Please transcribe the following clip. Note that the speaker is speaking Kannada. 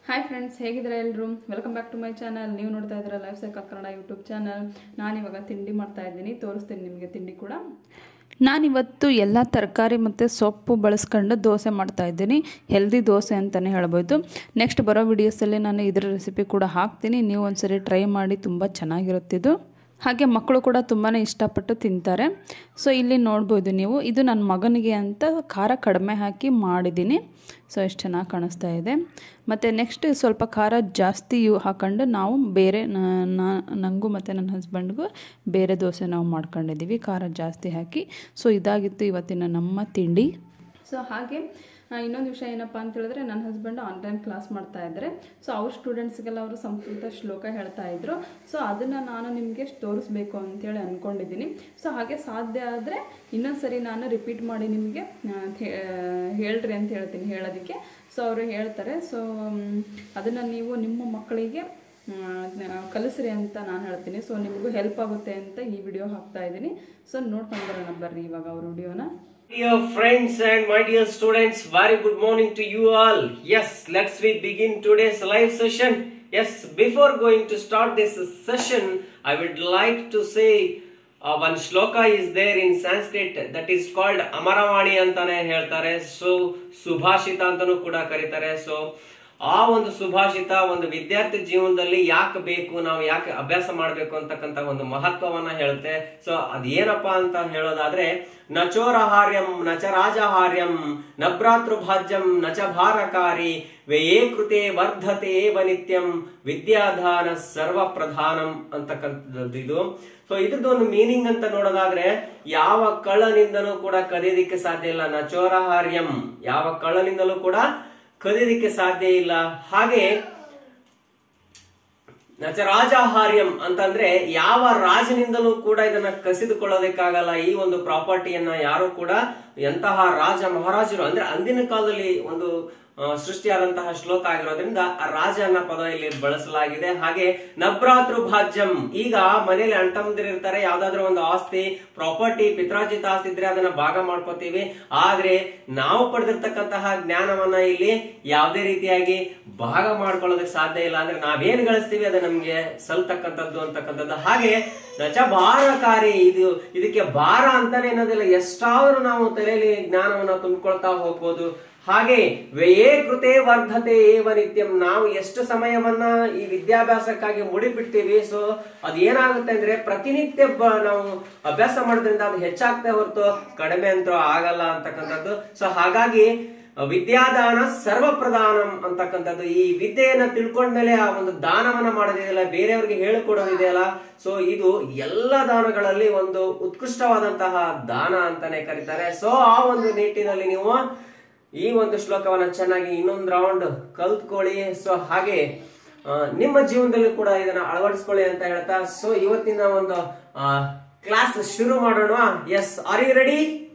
ಹಾಯ್ ಫ್ರೆಂಡ್ಸ್ ಹೇಗಿದ್ದೀರಾ ಎಲ್ಲರೂ welcome back to my channel ನೀವು ನೋಡ್ತಾ ಇದ್ದೀರಾ life cycle Kannada YouTube channel ನಾನಿವಾಗ ತಿಂಡಿ ಮಾಡ್ತಾ ಇದ್ದೀನಿ ತೋರಿಸ್ತೀನಿ ನಿಮಗೆ ತಿಂಡಿ ಕೂಡ ನಾನಿವತ್ತು ಎಲ್ಲ ತರಕಾರಿ ಮತ್ತು ಸೊಪ್ಪು ಬಳಸ್ಕೊಂಡು ದೋಸೆ ಮಾಡ್ತಾ ಇದ್ದೀನಿ ಹೆಲ್ದಿ ದೋಸೆ ಅಂತಲೇ ಹೇಳ್ಬೋದು ನೆಕ್ಸ್ಟ್ ಬರೋ ವಿಡಿಯೋಸಲ್ಲಿ ನಾನು ಇದರ ರೆಸಿಪಿ ಕೂಡ ಹಾಕ್ತೀನಿ ನೀವು ಒಂದ್ಸರಿ ಟ್ರೈ ಮಾಡಿ ತುಂಬ ಚೆನ್ನಾಗಿರುತ್ತಿದ್ದು ಹಾಗೆ ಮಕ್ಕಳು ಕೂಡ ತುಂಬಾ ಇಷ್ಟಪಟ್ಟು ತಿಂತಾರೆ ಸೊ ಇಲ್ಲಿ ನೋಡ್ಬೋದು ನೀವು ಇದು ನನ್ನ ಮಗನಿಗೆ ಅಂತ ಖಾರ ಕಡಿಮೆ ಹಾಕಿ ಮಾಡಿದ್ದೀನಿ ಸೊ ಎಷ್ಟು ಚೆನ್ನಾಗಿ ಕಾಣಿಸ್ತಾ ಇದೆ ಮತ್ತು ನೆಕ್ಸ್ಟ್ ಸ್ವಲ್ಪ ಖಾರ ಜಾಸ್ತಿ ಯು ಹಾಕೊಂಡು ನಾವು ಬೇರೆ ನನಗೂ ಮತ್ತು ನನ್ನ ಹಸ್ಬೆಂಡ್ಗೂ ಬೇರೆ ದೋಸೆ ನಾವು ಮಾಡ್ಕೊಂಡಿದ್ದೀವಿ ಖಾರ ಜಾಸ್ತಿ ಹಾಕಿ ಸೊ ಇದಾಗಿತ್ತು ಇವತ್ತಿನ ನಮ್ಮ ತಿಂಡಿ ಸೊ ಹಾಗೆ ಆ, ಇನ್ನೊಂದು ವಿಷಯ ಏನಪ್ಪ ಅಂತ ಹೇಳಿದ್ರೆ ನನ್ನ ಹಸ್ಬೆಂಡ್ ಆನ್ಲೈನ್ ಕ್ಲಾಸ್ ಮಾಡ್ತಾ ಇದ್ದಾರೆ ಸೊ ಅವ್ರ ಸ್ಟೂಡೆಂಟ್ಸ್ಗೆಲ್ಲ ಅವರು ಸಂಸ್ಕೃತ ಶ್ಲೋಕ ಹೇಳ್ತಾ ಇದ್ರು ಸೊ ಅದನ್ನು ನಾನು ನಿಮಗೆ ತೋರಿಸ್ಬೇಕು ಅಂತೇಳಿ ಅಂದ್ಕೊಂಡಿದ್ದೀನಿ ಸೊ ಹಾಗೆ ಸಾಧ್ಯ ಆದರೆ ಇನ್ನೊಂದು ಸರಿ ನಾನು ರಿಪೀಟ್ ಮಾಡಿ ನಿಮಗೆ ಹೇಳ್ರಿ ಅಂತ ಹೇಳ್ತೀನಿ ಹೇಳೋದಕ್ಕೆ ಸೊ ಅವರು ಹೇಳ್ತಾರೆ ಸೊ ಅದನ್ನು ನೀವು ನಿಮ್ಮ ಮಕ್ಕಳಿಗೆ ಆ, ಕಲಿಸ್ರಿ ಅಂತ ನಾನು ಹೇಳ್ತೀನಿ ಸೊ ನಿಮಗೂ ಹೆಲ್ಪ್ ಆಗುತ್ತೆ ಅಂತ ಈ ವಿಡಿಯೋ ಹಾಕ್ತಾ ಇದ್ದೀನಿ ಸೊ ನೋಡ್ಕೊಂಡು ಬರೋಣ ಬರ್ರಿ ಇವಾಗ ಅವ್ರ ವಿಡಿಯೋನ Dear friends and my dear students, very good morning to you all. Yes, let's we begin today's live session. Yes, before going to start this session, I would like to say uh, one shloka is there in Sanskrit that is called Amaravani ಅಂತಾನೆ ಹೇಳ್ತಾರೆ ಸೊ ಸುಭಾಷಿತ ಅಂತಾನೂ ಕೂಡ ಕರೀತಾರೆ ಸೊ ಆ ಒಂದು ಸುಭಾಷಿತ ಒಂದು ವಿದ್ಯಾರ್ಥಿ ಜೀವನದಲ್ಲಿ ಯಾಕೆ ಬೇಕು ನಾವು ಯಾಕೆ ಅಭ್ಯಾಸ ಮಾಡಬೇಕು ಅಂತಕ್ಕಂತ ಒಂದು ಮಹತ್ವವನ್ನ ಹೇಳುತ್ತೆ ಸೊ ಅದೇನಪ್ಪಾ ಅಂತ ಹೇಳೋದಾದ್ರೆ ನಚೋರಹಾರ್ಯಂ ನಚ ರಾಜಹಾರ್ಯಂ ನ ಭ್ರಾತೃಭಾಜ್ಯಂ ನಚ ಭಾರಕಾರಿ ವ್ಯಯೇ ಕೃತೆ ವರ್ಧತೆ ಏವ ನಿತ್ಯಂ ವಿದ್ಯಾಧಾನ ಸರ್ವ ಪ್ರಧಾನಂ ಅಂತಕ್ಕಂಥದ್ದು ಇದು ಸೊ ಇದ್ರದ್ದು ಒಂದು ಮೀನಿಂಗ್ ಅಂತ ನೋಡೋದಾದ್ರೆ ಯಾವ ಕಳ್ಳನಿಂದನೂ ಕೂಡ ಕದಿಯೋದಿಕ್ಕೆ ಸಾಧ್ಯ ಇಲ್ಲ ನಚೋರಹಾರ್ಯಂ ಯಾವ ಕಳ್ಳನಿಂದಲೂ ಕೂಡ ಕದಿಯೋದಿಕ್ಕೆ ಸಾಧ್ಯ ಇಲ್ಲ ಹಾಗೆ ನಚರಾಜಾಹಾರ್ಯಂ ಅಂತಂದ್ರೆ ಯಾವ ರಾಜನಿಂದಲೂ ಕೂಡ ಇದನ್ನ ಕಸಿದುಕೊಳ್ಳೋದಕ್ಕಾಗಲ್ಲ ಈ ಒಂದು ಪ್ರಾಪರ್ಟಿಯನ್ನ ಯಾರು ಕೂಡ ಎಂತಹ ರಾಜ ಮಹಾರಾಜರು ಅಂದ್ರೆ ಅಂದಿನ ಕಾಲದಲ್ಲಿ ಒಂದು ಆ, ಸೃಷ್ಟಿಯಾದಂತಹ ಶ್ಲೋಕ ಆಗಿರೋದ್ರಿಂದ ಆ ರಾಜ ಅನ್ನೋ ಪದ ಇಲ್ಲಿ ಬಳಸಲಾಗಿದೆ ಹಾಗೆ ನಭ್ರಾತೃ ಭಾಜ್ಯಂ ಈಗ ಮನೇಲಿ ಅಣ್ತಮ್ಮದಿರಿರ್ತಾರೆ ಯಾವ್ದಾದ್ರು ಒಂದು ಆಸ್ತಿ ಪ್ರಾಪರ್ಟಿ ಪಿತ್ರಾರ್ಜಿತ ಆಸ್ತಿ ಇದ್ರೆ ಅದನ್ನ ಭಾಗ ಮಾಡ್ಕೋತೀವಿ ಆದ್ರೆ ನಾವು ಪಡೆದಿರ್ತಕ್ಕಂತಹ ಜ್ಞಾನವನ್ನ ಇಲ್ಲಿ ಯಾವುದೇ ರೀತಿಯಾಗಿ ಭಾಗ ಮಾಡ್ಕೊಳ್ಳೋದಕ್ಕೆ ಸಾಧ್ಯ ಇಲ್ಲ ಅಂದ್ರೆ ನಾವೇನ್ ಗಳಿಸ್ತೀವಿ ಅದು ನಮ್ಗೆ ಸಲ್ತಕ್ಕಂಥದ್ದು ಅಂತಕ್ಕಂಥದ್ದು ಹಾಗೆ ನಚ ಭಾರಕಾರಿ ಇದು ಇದಕ್ಕೆ ಭಾರ ಅಂತಾನೆ ಅನ್ನೋದಿಲ್ಲ ಎಷ್ಟಾದ್ರೂ ನಾವು ತಲೆಯಲ್ಲಿ ಜ್ಞಾನವನ್ನ ತುಂಬಿಕೊಳ್ತಾ ಹೋಗ್ಬೋದು ಹಾಗೆ ವ್ಯಯೇ ಕೃತೆ ವರ್ಧತೆ ಏವ ನಿತ್ಯಂ ನಾವು ಎಷ್ಟು ಸಮಯವನ್ನ ಈ ವಿದ್ಯಾಭ್ಯಾಸಕ್ಕಾಗಿ ಮುಡಿಬಿಡ್ತೀವಿ ಸೊ ಅದ್ ಏನಾಗುತ್ತೆ ಅಂದ್ರೆ ಪ್ರತಿನಿತ್ಯ ಬ- ನಾವು ಅಭ್ಯಾಸ ಮಾಡೋದ್ರಿಂದ ಅದು ಹೆಚ್ಚಾಗ್ತಾ ಹೊರತು ಕಡಿಮೆ ಅಂತೂ ಆಗಲ್ಲ ಅಂತಕ್ಕಂಥದ್ದು ಸೊ ಹಾಗಾಗಿ ವಿದ್ಯಾದಾನ ಸರ್ವ ಪ್ರಧಾನಂ ಅಂತಕ್ಕಂಥದ್ದು ಈ ವಿದ್ಯೆಯನ್ನ ತಿಳ್ಕೊಂಡ್ಮೇಲೆ ಆ ಒಂದು ದಾನವನ್ನ ಮಾಡೋದಿದೆಯಲ್ಲ ಬೇರೆಯವ್ರಿಗೆ ಹೇಳಿಕೊಡೋದಿದೆಯಲ್ಲ ಸೊ ಇದು ಎಲ್ಲ ದಾನಗಳಲ್ಲಿ ಒಂದು ಉತ್ಕೃಷ್ಟವಾದಂತಹ ದಾನ ಅಂತಾನೆ ಕರೀತಾರೆ ಸೊ ಆ ಒಂದು ನಿಟ್ಟಿನಲ್ಲಿ ನೀವು ಈ ಒಂದು ಶ್ಲೋಕವನ್ನ ಚೆನ್ನಾಗಿ ಇನ್ನೊಂದು ರೌಂಡ್ ಕಲ್ತ್ಕೊಳ್ಳಿ ಸೊ ಹಾಗೆ ಆ, ನಿಮ್ಮ ಜೀವನದಲ್ಲಿ ಕೂಡ ಇದನ್ನ ಅಳವಡಿಸ್ಕೊಳ್ಳಿ ಅಂತ ಹೇಳ್ತಾ ಸೊ ಇವತ್ತಿನ ಒಂದು ಕ್ಲಾಸ್ ಶುರು ಮಾಡೋಣ ಎಸ್ ಆರ್ ಯು ರೆಡಿ